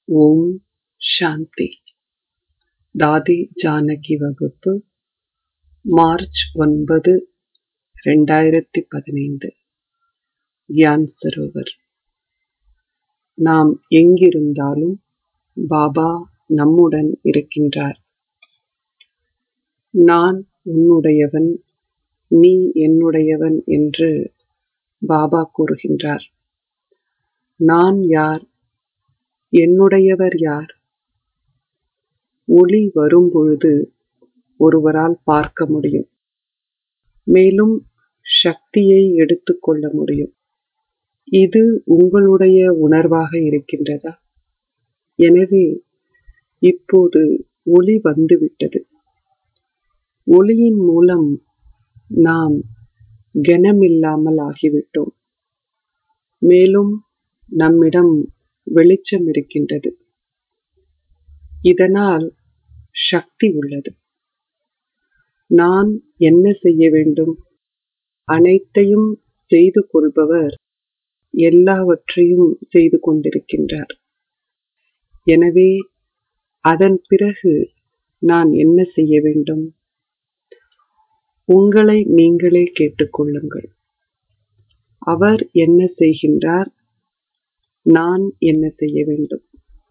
ஓம் சாந்தி தாதி ஜானகி வகுப்பு மார்ச் ஒன்பது ரெண்டாயிரத்தி பதினைந்து கியான் சரோவர் நாம் எங்கிருந்தாலும் பாபா நம்முடன் இருக்கின்றார் நான் உன்னுடையவன் நீ என்னுடையவன் என்று பாபா கூறுகின்றார் நான் யார் என்னுடையவர் யார் ஒளி வரும்பொழுது ஒருவரால் பார்க்க முடியும் மேலும் சக்தியை எடுத்துக்கொள்ள முடியும் இது உங்களுடைய உணர்வாக இருக்கின்றதா எனவே இப்போது ஒளி வந்துவிட்டது ஒளியின் மூலம் நாம் கனமில்லாமல் ஆகிவிட்டோம் மேலும் நம்மிடம் வெளிச்சம் இருக்கின்றது இதனால் சக்தி உள்ளது நான் என்ன செய்ய வேண்டும் அனைத்தையும் செய்து கொள்பவர் எல்லாவற்றையும் செய்து கொண்டிருக்கின்றார் எனவே அதன் பிறகு நான் என்ன செய்ய வேண்டும் உங்களை நீங்களே கேட்டுக்கொள்ளுங்கள் அவர் என்ன செய்கின்றார் நான் என்ன செய்ய வேண்டும்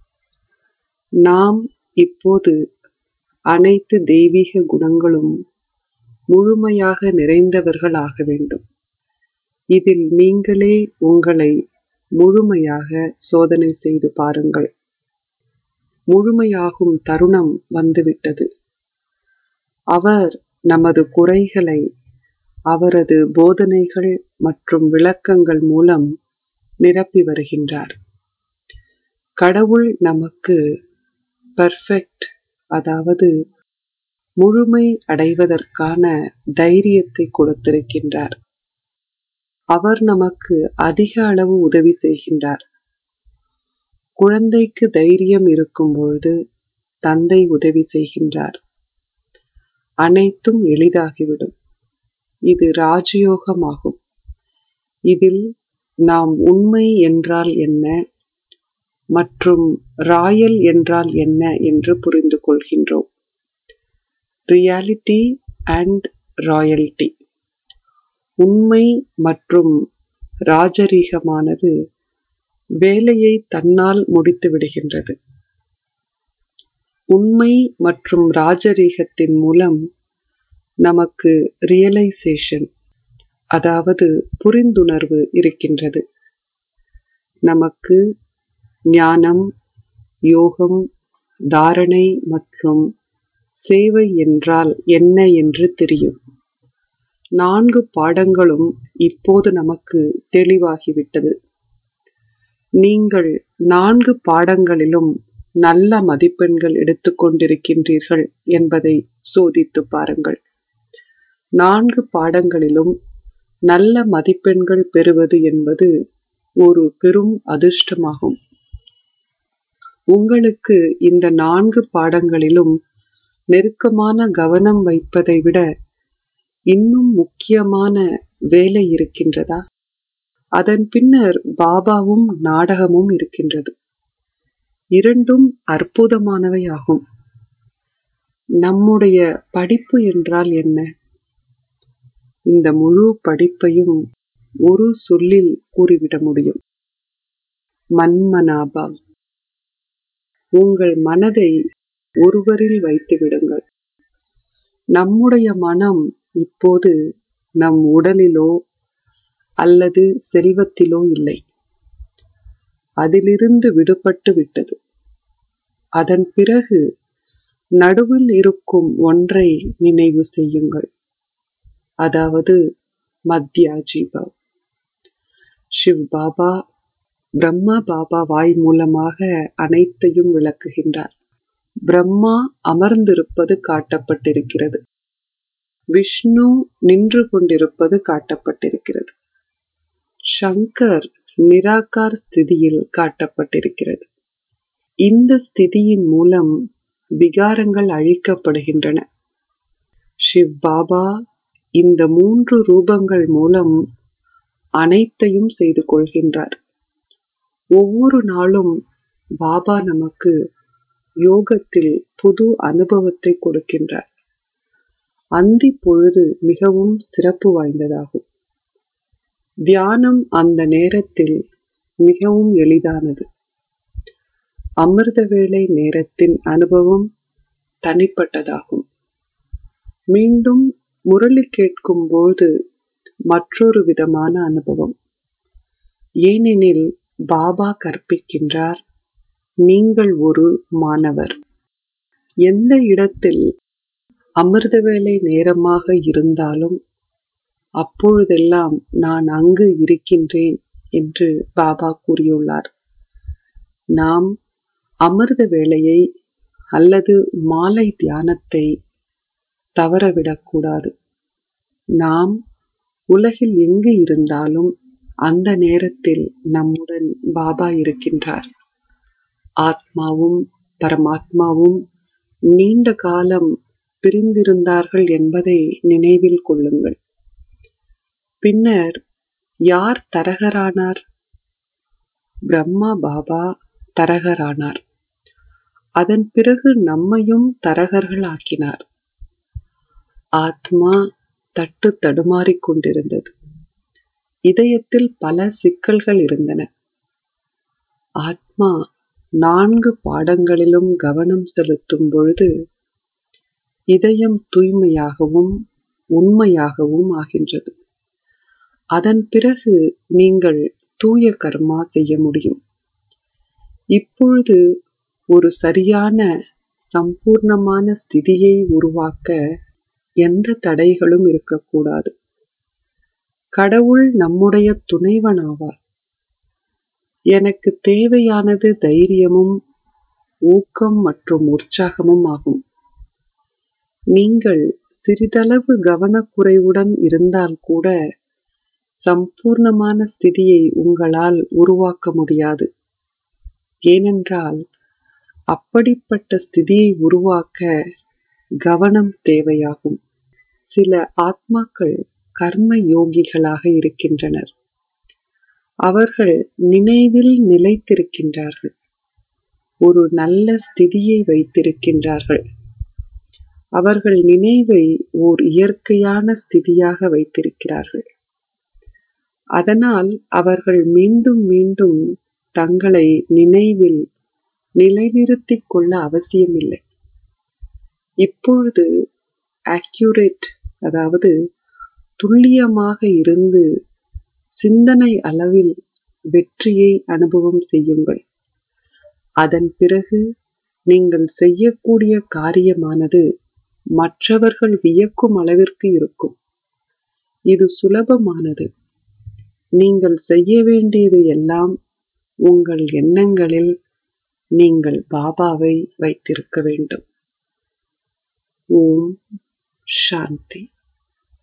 நாம் இப்போது அனைத்து தெய்வீக குணங்களும் முழுமையாக நிறைந்தவர்கள் ஆக வேண்டும் இதில் நீங்களே உங்களை முழுமையாக சோதனை செய்து பாருங்கள் முழுமையாகும் தருணம் வந்துவிட்டது அவர் நமது குறைகளை அவரது போதனைகள் மற்றும் விளக்கங்கள் மூலம் நிரப்பி வருகின்றார் கடவுள் நமக்கு பர்ஃபெக்ட் அதாவது முழுமை அடைவதற்கான தைரியத்தை கொடுத்திருக்கின்றார் அவர் நமக்கு அதிக அளவு உதவி செய்கின்றார் குழந்தைக்கு தைரியம் இருக்கும் பொழுது தந்தை உதவி செய்கின்றார் அனைத்தும் எளிதாகிவிடும் இது ராஜயோகமாகும் இதில் நாம் உண்மை என்றால் என்ன மற்றும் ராயல் என்றால் என்ன என்று புரிந்து கொள்கின்றோம் ரியாலிட்டி அண்ட் ராயல்டி உண்மை மற்றும் ராஜரீகமானது வேலையை தன்னால் முடித்து விடுகின்றது உண்மை மற்றும் ராஜரீகத்தின் மூலம் நமக்கு ரியலைசேஷன் அதாவது புரிந்துணர்வு இருக்கின்றது நமக்கு ஞானம் யோகம் தாரணை மற்றும் சேவை என்றால் என்ன என்று தெரியும் நான்கு பாடங்களும் இப்போது நமக்கு தெளிவாகிவிட்டது நீங்கள் நான்கு பாடங்களிலும் நல்ல மதிப்பெண்கள் எடுத்துக்கொண்டிருக்கின்றீர்கள் என்பதை சோதித்து பாருங்கள் நான்கு பாடங்களிலும் நல்ல மதிப்பெண்கள் பெறுவது என்பது ஒரு பெரும் அதிர்ஷ்டமாகும் உங்களுக்கு இந்த நான்கு பாடங்களிலும் நெருக்கமான கவனம் வைப்பதை விட இன்னும் முக்கியமான வேலை இருக்கின்றதா அதன் பின்னர் பாபாவும் நாடகமும் இருக்கின்றது இரண்டும் அற்புதமானவை ஆகும் நம்முடைய படிப்பு என்றால் என்ன இந்த முழு படிப்பையும் ஒரு சொல்லில் கூறிவிட முடியும் மன்மனாபா உங்கள் மனதை ஒருவரில் வைத்து விடுங்கள் நம்முடைய மனம் இப்போது நம் உடலிலோ அல்லது செல்வத்திலோ இல்லை அதிலிருந்து விடுபட்டு விட்டது அதன் பிறகு நடுவில் இருக்கும் ஒன்றை நினைவு செய்யுங்கள் அதாவது மத்தியாஜீபா சிவ் பாபா பிரம்மா பாபா வாய் மூலமாக அனைத்தையும் விளக்குகின்றார் பிரம்மா அமர்ந்திருப்பது காட்டப்பட்டிருக்கிறது விஷ்ணு நின்று கொண்டிருப்பது காட்டப்பட்டிருக்கிறது சங்கர் நிராகார் ஸ்திதியில் காட்டப்பட்டிருக்கிறது இந்த ஸ்திதியின் மூலம் விகாரங்கள் அழிக்கப்படுகின்றன சிவ் பாபா இந்த மூன்று ரூபங்கள் மூலம் அனைத்தையும் செய்து கொள்கின்றார் ஒவ்வொரு நாளும் பாபா நமக்கு யோகத்தில் புது அனுபவத்தை கொடுக்கின்றார் அந்தி பொழுது மிகவும் சிறப்பு வாய்ந்ததாகும் தியானம் அந்த நேரத்தில் மிகவும் எளிதானது அமிர்த வேளை நேரத்தின் அனுபவம் தனிப்பட்டதாகும் மீண்டும் முரளி கேட்கும் போது மற்றொரு விதமான அனுபவம் ஏனெனில் பாபா கற்பிக்கின்றார் நீங்கள் ஒரு மாணவர் எந்த இடத்தில் அமிர்த வேலை நேரமாக இருந்தாலும் அப்பொழுதெல்லாம் நான் அங்கு இருக்கின்றேன் என்று பாபா கூறியுள்ளார் நாம் அமிர்த வேளையை அல்லது மாலை தியானத்தை தவறவிடக்கூடாது நாம் உலகில் எங்கு இருந்தாலும் அந்த நேரத்தில் நம்முடன் பாபா இருக்கின்றார் ஆத்மாவும் பரமாத்மாவும் நீண்ட காலம் பிரிந்திருந்தார்கள் என்பதை நினைவில் கொள்ளுங்கள் பின்னர் யார் தரகரானார் பிரம்மா பாபா தரகரானார் அதன் பிறகு நம்மையும் தரகர்கள் ஆக்கினார் ஆத்மா தட்டு தடுமாறிக் கொண்டிருந்தது இதயத்தில் பல சிக்கல்கள் இருந்தன ஆத்மா நான்கு பாடங்களிலும் கவனம் செலுத்தும் பொழுது இதயம் தூய்மையாகவும் உண்மையாகவும் ஆகின்றது அதன் பிறகு நீங்கள் தூய கர்மா செய்ய முடியும் இப்பொழுது ஒரு சரியான சம்பூர்ணமான ஸ்திதியை உருவாக்க எந்த தடைகளும் இருக்கக்கூடாது கடவுள் நம்முடைய துணைவனாவார் எனக்கு தேவையானது தைரியமும் ஊக்கம் மற்றும் உற்சாகமும் ஆகும் நீங்கள் சிறிதளவு கவனக்குறைவுடன் இருந்தால் கூட சம்பூர்ணமான ஸ்திதியை உங்களால் உருவாக்க முடியாது ஏனென்றால் அப்படிப்பட்ட ஸ்திதியை உருவாக்க கவனம் தேவையாகும் சில ஆத்மாக்கள் கர்ம யோகிகளாக இருக்கின்றனர் அவர்கள் நினைவில் நிலைத்திருக்கின்றார்கள் ஒரு நல்ல ஸ்திதியை வைத்திருக்கின்றார்கள் அவர்கள் நினைவை ஓர் இயற்கையான ஸ்திதியாக வைத்திருக்கிறார்கள் அதனால் அவர்கள் மீண்டும் மீண்டும் தங்களை நினைவில் நிலைநிறுத்திக் கொள்ள அவசியமில்லை இப்பொழுது அக்யூரேட் அதாவது துல்லியமாக இருந்து சிந்தனை அளவில் வெற்றியை அனுபவம் செய்யுங்கள் அதன் பிறகு நீங்கள் செய்யக்கூடிய காரியமானது மற்றவர்கள் வியக்கும் அளவிற்கு இருக்கும் இது சுலபமானது நீங்கள் செய்ய வேண்டியது எல்லாம் உங்கள் எண்ணங்களில் நீங்கள் பாபாவை வைத்திருக்க வேண்டும் ஓம் சாந்தி